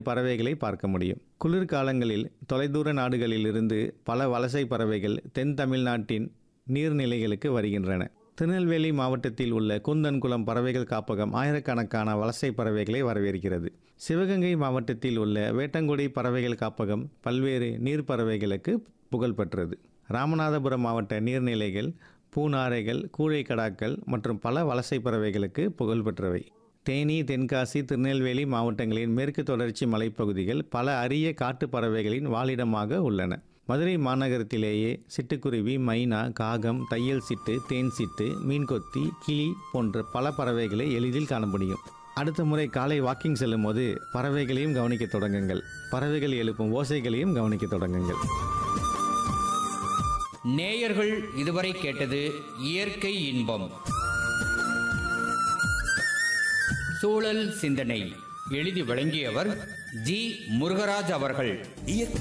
பறவைகளை பார்க்க முடியும் குளிர்காலங்களில் தொலைதூர நாடுகளிலிருந்து பல வலசை பறவைகள் தென் தமிழ்நாட்டின் நீர்நிலைகளுக்கு வருகின்றன திருநெல்வேலி மாவட்டத்தில் உள்ள குந்தன்குளம் பறவைகள் காப்பகம் ஆயிரக்கணக்கான வலசை பறவைகளை வரவேற்கிறது சிவகங்கை மாவட்டத்தில் உள்ள வேட்டங்குடி பறவைகள் காப்பகம் பல்வேறு நீர் பறவைகளுக்கு புகழ்பெற்றது ராமநாதபுரம் மாவட்ட நீர்நிலைகள் பூநாரைகள் கூழைக்கடாக்கள் மற்றும் பல வலசை பறவைகளுக்கு புகழ்பெற்றவை தேனி தென்காசி திருநெல்வேலி மாவட்டங்களின் மேற்கு தொடர்ச்சி மலைப்பகுதிகள் பல அரிய காட்டுப் பறவைகளின் வாழிடமாக உள்ளன மதுரை மாநகரத்திலேயே சிட்டுக்குருவி மைனா காகம் தையல் சிட்டு தேன் சிட்டு மீன்கொத்தி கிளி போன்ற பல பறவைகளை எளிதில் காண முடியும் அடுத்த முறை காலை வாக்கிங் செல்லும் போது பறவைகளையும் கவனிக்க தொடங்குங்கள் பறவைகள் எழுப்பும் ஓசைகளையும் கவனிக்க தொடங்குங்கள் நேயர்கள் இதுவரை கேட்டது இயற்கை இன்பம் சூழல் சிந்தனை எழுதி வழங்கியவர் ஜி முருகராஜ் அவர்கள் இயற்கை